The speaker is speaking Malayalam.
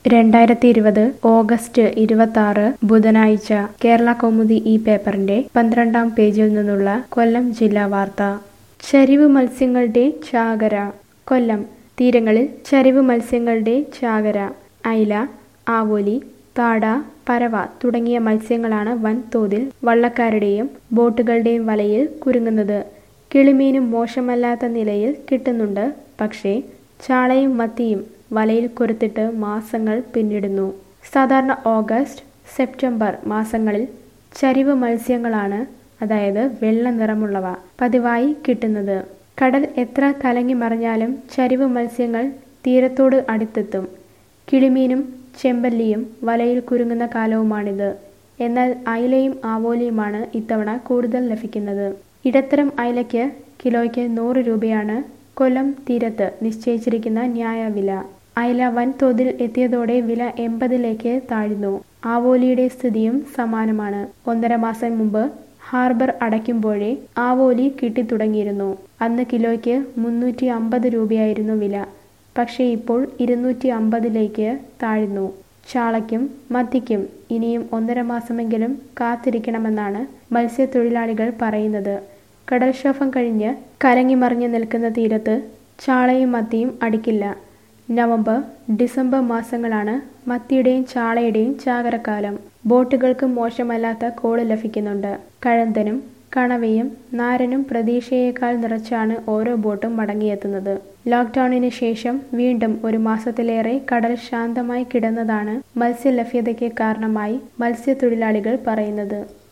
രണ്ടായിരത്തി ഇരുപത് ഓഗസ്റ്റ് ഇരുപത്തി ആറ് ബുധനാഴ്ച കേരള കൗമുദി ഈ പേപ്പറിന്റെ പന്ത്രണ്ടാം പേജിൽ നിന്നുള്ള കൊല്ലം ജില്ലാ വാർത്ത ചരിവ് മത്സ്യങ്ങളുടെ ചാകര കൊല്ലം തീരങ്ങളിൽ ചരിവ് മത്സ്യങ്ങളുടെ ചാകര അയില ആവോലി താട പരവ തുടങ്ങിയ മത്സ്യങ്ങളാണ് വൻതോതിൽ വള്ളക്കാരുടെയും ബോട്ടുകളുടെയും വലയിൽ കുരുങ്ങുന്നത് കിളിമീനും മോശമല്ലാത്ത നിലയിൽ കിട്ടുന്നുണ്ട് പക്ഷേ ചാളയും മത്തിയും വലയിൽ കൊരുത്തിട്ട് മാസങ്ങൾ പിന്നിടുന്നു സാധാരണ ഓഗസ്റ്റ് സെപ്റ്റംബർ മാസങ്ങളിൽ ചരിവ് മത്സ്യങ്ങളാണ് അതായത് വെള്ള നിറമുള്ളവ പതിവായി കിട്ടുന്നത് കടൽ എത്ര കലങ്ങി മറിഞ്ഞാലും ചരിവ് മത്സ്യങ്ങൾ തീരത്തോട് അടുത്തെത്തും കിളിമീനും ചെമ്പല്ലിയും വലയിൽ കുരുങ്ങുന്ന കാലവുമാണിത് എന്നാൽ അയിലയും ആവോലിയുമാണ് ഇത്തവണ കൂടുതൽ ലഭിക്കുന്നത് ഇടത്തരം അയിലയ്ക്ക് കിലോയ്ക്ക് നൂറ് രൂപയാണ് കൊല്ലം തീരത്ത് നിശ്ചയിച്ചിരിക്കുന്ന ന്യായവില അയല വൻതോതിൽ എത്തിയതോടെ വില എൺപതിലേക്ക് താഴ്ന്നു ആവോലിയുടെ സ്ഥിതിയും സമാനമാണ് ഒന്നര മാസം മുമ്പ് ഹാർബർ അടയ്ക്കുമ്പോഴേ ആവോലി കിട്ടിത്തുടങ്ങിയിരുന്നു അന്ന് കിലോയ്ക്ക് മുന്നൂറ്റി അമ്പത് രൂപയായിരുന്നു വില പക്ഷേ ഇപ്പോൾ ഇരുന്നൂറ്റി അമ്പതിലേക്ക് താഴ്ന്നു ചാളയ്ക്കും മത്തിക്കും ഇനിയും ഒന്നര മാസമെങ്കിലും കാത്തിരിക്കണമെന്നാണ് മത്സ്യത്തൊഴിലാളികൾ പറയുന്നത് കടൽക്ഷോഭം കഴിഞ്ഞ് കലങ്ങിമറിഞ്ഞ് നിൽക്കുന്ന തീരത്ത് ചാളയും മത്തിയും അടിക്കില്ല നവംബർ ഡിസംബർ മാസങ്ങളാണ് മത്തിയുടെയും ചാളയുടെയും ചാകരക്കാലം ബോട്ടുകൾക്ക് മോശമല്ലാത്ത കോള് ലഭിക്കുന്നുണ്ട് കഴന്തനും കണവയും നാരനും പ്രതീക്ഷയേക്കാൾ നിറച്ചാണ് ഓരോ ബോട്ടും മടങ്ങിയെത്തുന്നത് ലോക്ക്ഡൌണിന് ശേഷം വീണ്ടും ഒരു മാസത്തിലേറെ കടൽ ശാന്തമായി കിടന്നതാണ് മത്സ്യലഭ്യതയ്ക്ക് കാരണമായി മത്സ്യത്തൊഴിലാളികൾ പറയുന്നത്